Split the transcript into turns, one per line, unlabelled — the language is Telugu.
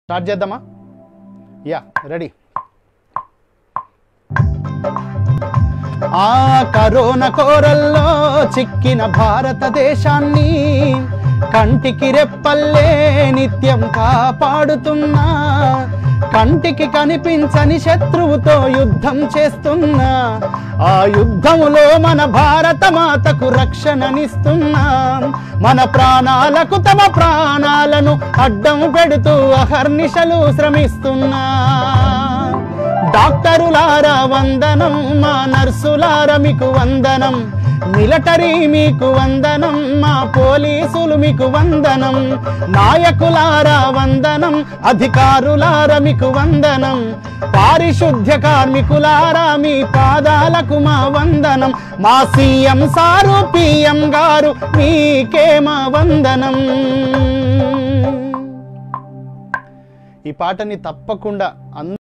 స్టార్ట్ చేద్దామా యా రెడీ ఆ కరోనా కోరల్లో చిక్కిన భారతదేశాన్ని కంటికి రెప్పల్లే నిత్యం కాపాడుతున్నా కంటికి కనిపించని శత్రువుతో యుద్ధం చేస్తున్నా ఆ యుద్ధములో మన భారత మాతకు రక్షణనిస్తున్నా మన ప్రాణాలకు తమ ప్రాణాలను అడ్డం పెడుతూ అహర్నిశలు శ్రమిస్తున్నా డాక్టరులారా వందనం మా నర్సులారా మీకు వందనం మిలిటరీ మీకు వందనం మా పోలీసులు మీకు వందనం నాయకులారా వందనం అధికారులారా మీకు వందనం పారిశుద్ధ్య కార్మికులారా మీ పాదాలకు మా వందనం మా సీఎం సారు పిఎం గారు మీకే మా వందనం ఈ పాటని తప్పకుండా అందరూ